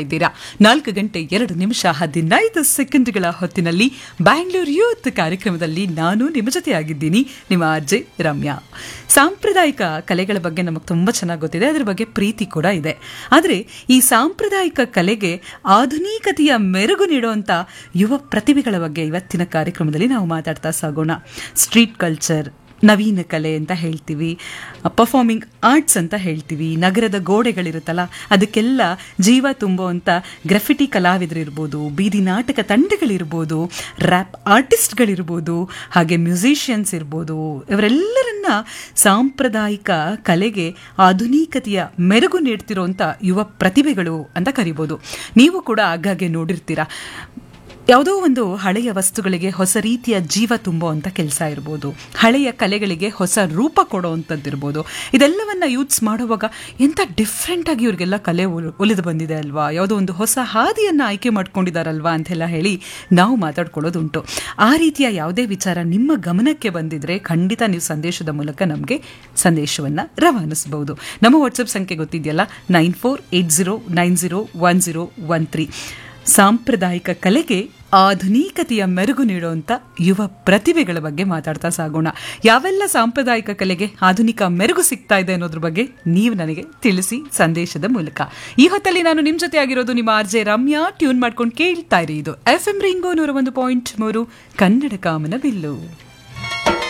ಮಾಡಿದ್ದೀರಾ ನಾಲ್ಕು ಗಂಟೆ ಎರಡು ನಿಮಿಷ ಹದಿನೈದು ಸೆಕೆಂಡ್ಗಳ ಹೊತ್ತಿನಲ್ಲಿ ಬ್ಯಾಂಗ್ಳೂರ್ ಯೂತ್ ಕಾರ್ಯಕ್ರಮದಲ್ಲಿ ನಾನು ನಿಮ್ಮ ಜೊತೆ ಆಗಿದ್ದೀನಿ ನಿಮ್ಮ ಅಜ್ಜೆ ರಮ್ಯಾ ಸಾಂಪ್ರದಾಯಿಕ ಕಲೆಗಳ ಬಗ್ಗೆ ನಮಗೆ ತುಂಬ ಚೆನ್ನಾಗಿ ಗೊತ್ತಿದೆ ಅದರ ಬಗ್ಗೆ ಪ್ರೀತಿ ಕೂಡ ಇದೆ ಆದರೆ ಈ ಸಾಂಪ್ರದಾಯಿಕ ಕಲೆಗೆ ಆಧುನಿಕತೆಯ ಮೆರುಗು ನೀಡುವಂಥ ಯುವ ಪ್ರತಿಭೆಗಳ ಬಗ್ಗೆ ಇವತ್ತಿನ ಕಾರ್ಯಕ್ರಮದಲ್ಲಿ ನಾವು ಮಾತಾಡ್ತಾ ಸಾಗೋಣ ಸ್ಟ್ರೀಟ್ ಕಲ್ಚರ್ ನವೀನ ಕಲೆ ಅಂತ ಹೇಳ್ತೀವಿ ಪರ್ಫಾರ್ಮಿಂಗ್ ಆರ್ಟ್ಸ್ ಅಂತ ಹೇಳ್ತೀವಿ ನಗರದ ಗೋಡೆಗಳಿರುತ್ತಲ್ಲ ಅದಕ್ಕೆಲ್ಲ ಜೀವ ತುಂಬುವಂಥ ಗ್ರಫಿಟಿ ಕಲಾವಿದರಿರ್ಬೋದು ಬೀದಿ ನಾಟಕ ತಂಡಗಳಿರ್ಬೋದು ರ್ಯಾಪ್ ಆರ್ಟಿಸ್ಟ್ಗಳಿರ್ಬೋದು ಹಾಗೆ ಮ್ಯೂಸಿಷಿಯನ್ಸ್ ಇರ್ಬೋದು ಇವರೆಲ್ಲರನ್ನ ಸಾಂಪ್ರದಾಯಿಕ ಕಲೆಗೆ ಆಧುನಿಕತೆಯ ಮೆರುಗು ನೀಡ್ತಿರುವಂಥ ಯುವ ಪ್ರತಿಭೆಗಳು ಅಂತ ಕರಿಬೋದು ನೀವು ಕೂಡ ಆಗಾಗ್ಗೆ ನೋಡಿರ್ತೀರಾ ಯಾವುದೋ ಒಂದು ಹಳೆಯ ವಸ್ತುಗಳಿಗೆ ಹೊಸ ರೀತಿಯ ಜೀವ ತುಂಬುವಂಥ ಕೆಲಸ ಇರ್ಬೋದು ಹಳೆಯ ಕಲೆಗಳಿಗೆ ಹೊಸ ರೂಪ ಕೊಡುವಂಥದ್ದಿರ್ಬೋದು ಇದೆಲ್ಲವನ್ನ ಯೂಸ್ ಮಾಡುವಾಗ ಎಂಥ ಡಿಫ್ರೆಂಟ್ ಆಗಿ ಇವ್ರಿಗೆಲ್ಲ ಕಲೆ ಒಲಿದು ಬಂದಿದೆ ಅಲ್ವಾ ಯಾವುದೋ ಒಂದು ಹೊಸ ಹಾದಿಯನ್ನು ಆಯ್ಕೆ ಮಾಡ್ಕೊಂಡಿದ್ದಾರಲ್ವಾ ಅಂತೆಲ್ಲ ಹೇಳಿ ನಾವು ಮಾತಾಡ್ಕೊಳ್ಳೋದುಂಟು ಆ ರೀತಿಯ ಯಾವುದೇ ವಿಚಾರ ನಿಮ್ಮ ಗಮನಕ್ಕೆ ಬಂದಿದ್ರೆ ಖಂಡಿತ ನೀವು ಸಂದೇಶದ ಮೂಲಕ ನಮಗೆ ಸಂದೇಶವನ್ನು ರವಾನಿಸಬಹುದು ನಮ್ಮ ವಾಟ್ಸಪ್ ಸಂಖ್ಯೆ ಗೊತ್ತಿದೆಯಲ್ಲ nine four eight zero nine zero one zero one three ಸಾಂಪ್ರದಾಯಿಕ ಕಲೆಗೆ ಆಧುನಿಕತೆಯ ಮೆರುಗು ನೀಡುವಂಥ ಯುವ ಪ್ರತಿಭೆಗಳ ಬಗ್ಗೆ ಮಾತಾಡ್ತಾ ಸಾಗೋಣ ಯಾವೆಲ್ಲ ಸಾಂಪ್ರದಾಯಿಕ ಕಲೆಗೆ ಆಧುನಿಕ ಮೆರುಗು ಸಿಗ್ತಾ ಇದೆ ಅನ್ನೋದ್ರ ಬಗ್ಗೆ ನೀವು ನನಗೆ ತಿಳಿಸಿ ಸಂದೇಶದ ಮೂಲಕ ಈ ಹೊತ್ತಲ್ಲಿ ನಾನು ನಿಮ್ಮ ಜೊತೆ ಆಗಿರೋದು ನಿಮ್ಮ ಆರ್ ಜೆ ರಮ್ಯಾ ಟ್ಯೂನ್ ಮಾಡ್ಕೊಂಡು ಕೇಳ್ತಾ ಇರಿ ಇದು ಎಫ್ ಎಂ ರಿಂಗೋ ನೂರ ಒಂದು ಪಾಯಿಂಟ್ ಮೂರು ಕನ್ನಡ ಕಾಮನ ಬಿಲ್ಲು